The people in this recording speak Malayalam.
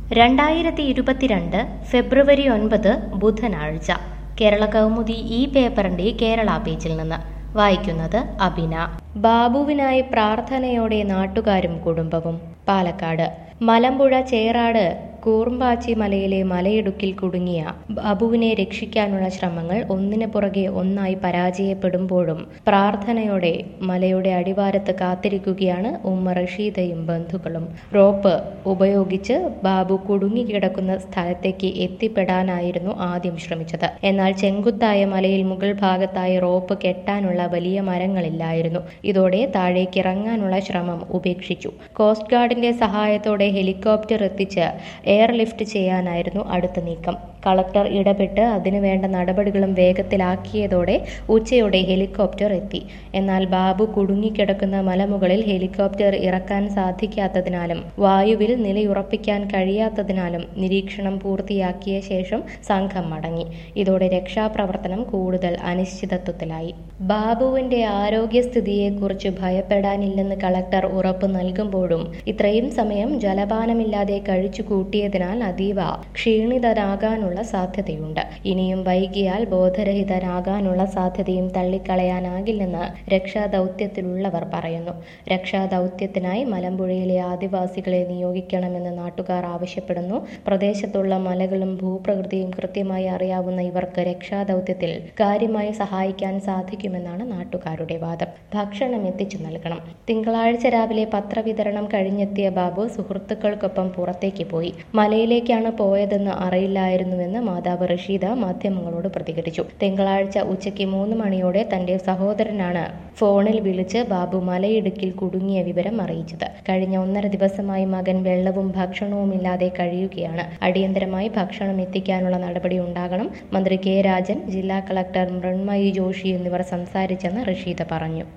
രണ്ടായിരത്തി ഇരുപത്തിരണ്ട് ഫെബ്രുവരി ഒൻപത് ബുധനാഴ്ച കേരള കൗമുദി ഈ പേപ്പറിന്റെ കേരള പേജിൽ നിന്ന് വായിക്കുന്നത് അബിന ബാബുവിനായി പ്രാർത്ഥനയോടെ നാട്ടുകാരും കുടുംബവും പാലക്കാട് മലമ്പുഴ ചേറാട് കൂർമ്പാച്ചി മലയിലെ മലയിടുക്കിൽ കുടുങ്ങിയ ബാബുവിനെ രക്ഷിക്കാനുള്ള ശ്രമങ്ങൾ ഒന്നിനു പുറകെ ഒന്നായി പരാജയപ്പെടുമ്പോഴും പ്രാർത്ഥനയോടെ മലയുടെ അടിവാരത്ത് കാത്തിരിക്കുകയാണ് ഉമ്മ റഷീദയും ബന്ധുക്കളും റോപ്പ് ഉപയോഗിച്ച് ബാബു കുടുങ്ങിക്കിടക്കുന്ന സ്ഥലത്തേക്ക് എത്തിപ്പെടാനായിരുന്നു ആദ്യം ശ്രമിച്ചത് എന്നാൽ ചെങ്കുത്തായ മലയിൽ മുകൾ ഭാഗത്തായി റോപ്പ് കെട്ടാനുള്ള വലിയ മരങ്ങളില്ലായിരുന്നു ഇതോടെ താഴേക്ക് ഇറങ്ങാനുള്ള ശ്രമം ഉപേക്ഷിച്ചു കോസ്റ്റ് ഗാർഡിന്റെ സഹായത്തോടെ ഹെലികോപ്റ്റർ എത്തിച്ച് എയർലിഫ്റ്റ് ചെയ്യാനായിരുന്നു അടുത്ത നീക്കം കളക്ടർ ഇടപെട്ട് അതിനുവേണ്ട നടപടികളും വേഗത്തിലാക്കിയതോടെ ഉച്ചയോടെ ഹെലികോപ്റ്റർ എത്തി എന്നാൽ ബാബു കുടുങ്ങിക്കിടക്കുന്ന മലമുകളിൽ ഹെലികോപ്റ്റർ ഇറക്കാൻ സാധിക്കാത്തതിനാലും വായുവിൽ നിലയുറപ്പിക്കാൻ കഴിയാത്തതിനാലും നിരീക്ഷണം പൂർത്തിയാക്കിയ ശേഷം സംഘം മടങ്ങി ഇതോടെ രക്ഷാപ്രവർത്തനം കൂടുതൽ അനിശ്ചിതത്വത്തിലായി ബാബുവിന്റെ ആരോഗ്യസ്ഥിതിയെക്കുറിച്ച് ഭയപ്പെടാനില്ലെന്ന് കളക്ടർ ഉറപ്പ് നൽകുമ്പോഴും ഇത്രയും സമയം ജലപാനമില്ലാതെ കഴിച്ചു കൂട്ടിയതിനാൽ അതീവ ക്ഷീണിതരാകാനുള്ള സാധ്യതയുണ്ട് ഇനിയും വൈകിയാൽ ബോധരഹിതരാകാനുള്ള സാധ്യതയും തള്ളിക്കളയാനാകില്ലെന്ന് രക്ഷാദൗത്യത്തിലുള്ളവർ പറയുന്നു രക്ഷാദൗത്യത്തിനായി മലമ്പുഴയിലെ ആദിവാസികളെ നിയോഗിക്കണമെന്ന് നാട്ടുകാർ ആവശ്യപ്പെടുന്നു പ്രദേശത്തുള്ള മലകളും ഭൂപ്രകൃതിയും കൃത്യമായി അറിയാവുന്ന ഇവർക്ക് രക്ഷാദൗത്യത്തിൽ കാര്യമായി സഹായിക്കാൻ സാധിക്കുമെന്നാണ് നാട്ടുകാരുടെ വാദം ഭക്ഷണം എത്തിച്ചു നൽകണം തിങ്കളാഴ്ച രാവിലെ പത്രവിതരണം കഴിഞ്ഞെത്തിയ ബാബു സുഹൃത്തുക്കൾക്കൊപ്പം പുറത്തേക്ക് പോയി മലയിലേക്കാണ് പോയതെന്ന് അറിയില്ലായിരുന്നുവെന്ന് മാതാവ് റഷീദ മാധ്യമങ്ങളോട് പ്രതികരിച്ചു തിങ്കളാഴ്ച ഉച്ചയ്ക്ക് മൂന്ന് മണിയോടെ തന്റെ സഹോദരനാണ് ഫോണിൽ വിളിച്ച് ബാബു മലയിടുക്കിൽ കുടുങ്ങിയ വിവരം അറിയിച്ചത് കഴിഞ്ഞ ഒന്നര ദിവസമായി മകൻ വെള്ളവും ഭക്ഷണവും ഇല്ലാതെ കഴിയുകയാണ് അടിയന്തരമായി ഭക്ഷണം എത്തിക്കാനുള്ള നടപടി ഉണ്ടാകണം മന്ത്രി കെ രാജൻ ജില്ലാ കളക്ടർ മൃണ്മയി ജോഷി എന്നിവർ സംസാരിച്ചെന്ന് റഷീദ പറഞ്ഞു